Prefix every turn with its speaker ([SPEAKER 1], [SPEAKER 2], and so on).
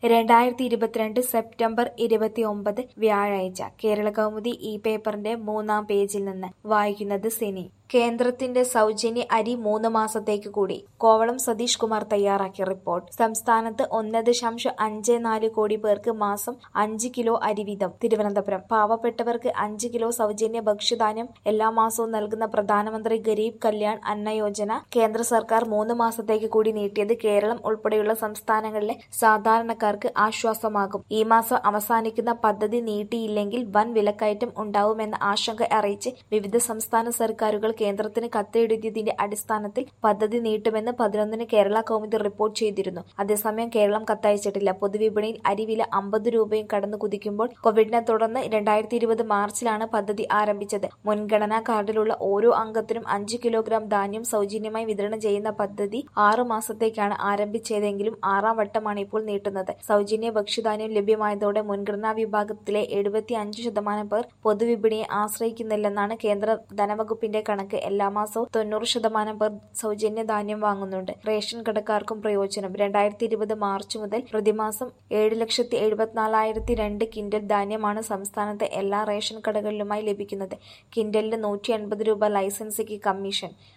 [SPEAKER 1] രണ്ടായിരത്തി ഇരുപത്തിരണ്ട് സെപ്റ്റംബർ ഇരുപത്തിയൊമ്പത് വ്യാഴാഴ്ച കേരളകൗമുദി ഈ പേപ്പറിന്റെ മൂന്നാം പേജിൽ നിന്ന് വായിക്കുന്നത് സിനി കേന്ദ്രത്തിന്റെ സൗജന്യ അരി മൂന്ന് മാസത്തേക്ക് കൂടി കോവളം സതീഷ് കുമാർ തയ്യാറാക്കിയ റിപ്പോർട്ട് സംസ്ഥാനത്ത് ഒന്ന് ദശാംശം അഞ്ച് നാല് കോടി പേർക്ക് മാസം അഞ്ച് കിലോ അരി വീതം തിരുവനന്തപുരം പാവപ്പെട്ടവർക്ക് അഞ്ച് കിലോ സൗജന്യ ഭക്ഷ്യധാന്യം എല്ലാ മാസവും നൽകുന്ന പ്രധാനമന്ത്രി ഗരീബ് കല്യാൺ അന്ന യോജന കേന്ദ്ര സർക്കാർ മൂന്ന് മാസത്തേക്ക് കൂടി നീട്ടിയത് കേരളം ഉൾപ്പെടെയുള്ള സംസ്ഥാനങ്ങളിലെ സാധാരണക്കാർക്ക് ആശ്വാസമാകും ഈ മാസം അവസാനിക്കുന്ന പദ്ധതി നീട്ടിയില്ലെങ്കിൽ വൻ വിലക്കയറ്റം ഉണ്ടാവുമെന്ന ആശങ്ക അറിയിച്ച് വിവിധ സംസ്ഥാന സർക്കാരുകൾ കേന്ദ്രത്തിന് കത്തെഴുതിയതിന്റെ അടിസ്ഥാനത്തിൽ പദ്ധതി നീട്ടുമെന്ന് പതിനൊന്നിന് കേരള കൗമുദി റിപ്പോർട്ട് ചെയ്തിരുന്നു അതേസമയം കേരളം കത്തയച്ചിട്ടില്ല പൊതുവിപണിയിൽ അരിവില അമ്പത് രൂപയും കടന്നു കുതിക്കുമ്പോൾ കോവിഡിനെ തുടർന്ന് രണ്ടായിരത്തി ഇരുപത് മാർച്ചിലാണ് പദ്ധതി ആരംഭിച്ചത് മുൻഗണനാ കാർഡിലുള്ള ഓരോ അംഗത്തിനും അഞ്ച് കിലോഗ്രാം ധാന്യം സൗജന്യമായി വിതരണം ചെയ്യുന്ന പദ്ധതി ആറു മാസത്തേക്കാണ് ആരംഭിച്ചതെങ്കിലും ആറാം വട്ടമാണ് ഇപ്പോൾ നീട്ടുന്നത് സൗജന്യ ഭക്ഷ്യധാന്യം ലഭ്യമായതോടെ മുൻഗണനാ വിഭാഗത്തിലെ എഴുപത്തി അഞ്ച് ശതമാനം പേർ പൊതുവിപണിയെ ആശ്രയിക്കുന്നില്ലെന്നാണ് കേന്ദ്ര ധനവകുപ്പിന്റെ കണക്ക് എല്ലാ മാസവും തൊണ്ണൂറ് ശതമാനം പേർ സൗജന്യ ധാന്യം വാങ്ങുന്നുണ്ട് റേഷൻ കടക്കാർക്കും പ്രയോജനം രണ്ടായിരത്തി ഇരുപത് മാർച്ച് മുതൽ പ്രതിമാസം ഏഴ് ലക്ഷത്തി എഴുപത്തിനാലായിരത്തി രണ്ട് കിൻഡൽ ധാന്യമാണ് സംസ്ഥാനത്തെ എല്ലാ റേഷൻ കടകളിലുമായി ലഭിക്കുന്നത് കിൻഡലിന് നൂറ്റി എൺപത് രൂപ ലൈസൻസിക്ക് കമ്മീഷൻ